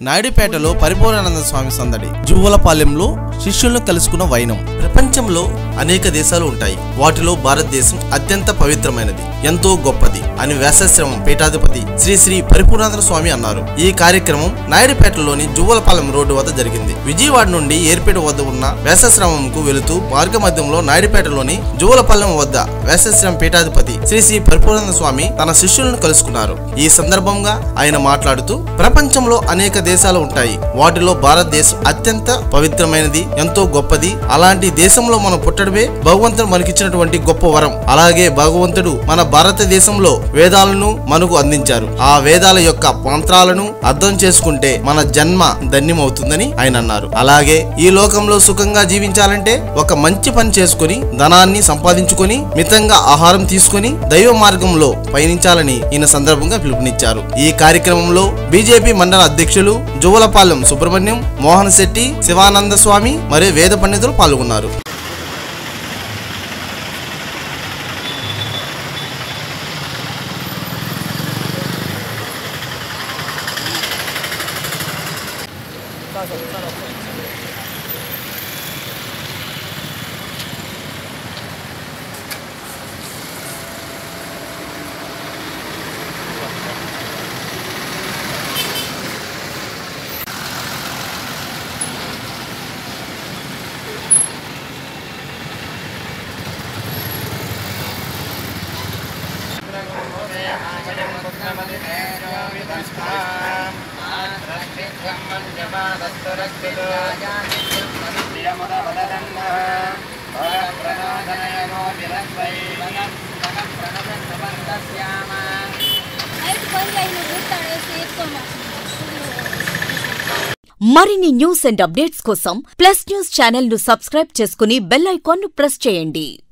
నాయుడుపేటలో పరిపూర్ణానంద స్వామి సందడి జువ్వలపాలెంలో శిష్యులను కలుసుకున్న వైనం ప్రపంచంలో అనేక దేశాలు ఉంటాయి వాటిలో భారతదేశం అత్యంత పవిత్రమైనది ఎంతో గొప్పది అని వ్యాసాశ్రమం పీఠాధిపతి శ్రీ శ్రీ పరిపూర్ణానంద స్వామి అన్నారు ఈ కార్యక్రమం నాయుడుపేటలోని జువ్వలపాలెం రోడ్డు వద్ద జరిగింది విజయవాడ నుండి ఏర్పేట వద్ద ఉన్న వ్యాసాశ్రమంకు వెళుతూ మార్గ మధ్యంలో నాయుడుపేటలోని జువ్వలపాలెం వద్ద వ్యాసాశ్రమం పీఠాధిపతి శ్రీ శ్రీ పరిపూర్ణానంద స్వామి తన శిష్యులను కలుసుకున్నారు ఈ సందర్భంగా ఆయన మాట్లాడుతూ ప్రపంచంలో అనేక దేశాలు ఉంటాయి వాటిలో భారతదేశం అత్యంత పవిత్రమైనది ఎంతో గొప్పది అలాంటి దేశంలో మనం పుట్టడమే భగవంతుడు మనకిచ్చినటువంటి గొప్ప వరం అలాగే భగవంతుడు మన భారతదేశంలో వేదాలను మనకు అందించారు ఆ వేదాల యొక్క మంత్రాలను అర్థం చేసుకుంటే మన జన్మ ధన్యమవుతుందని ఆయన అన్నారు అలాగే ఈ లోకంలో సుఖంగా జీవించాలంటే ఒక మంచి పని చేసుకుని ధనాన్ని సంపాదించుకొని మితంగా ఆహారం తీసుకొని దైవ మార్గంలో పయనించాలని ఈయన సందర్భంగా పిలుపునిచ్చారు ఈ కార్యక్రమంలో బీజేపీ మండల అధ్యక్షులు జువలపాలెం సుబ్రహ్మణ్యం మోహన్ శెట్టి శివానంద స్వామి మరియు వేద పండితులు పాల్గొన్నారు లైట్ బంద్ అయిన చూస్తాడు సేఫ్గా మరిన్ని న్యూస్ అండ్ అప్డేట్స్ కోసం ప్లస్ న్యూస్ ఛానల్ ను సబ్స్క్రైబ్ చేసుకుని బెల్ ఐకాన్ ను ప్రెస్ చేయండి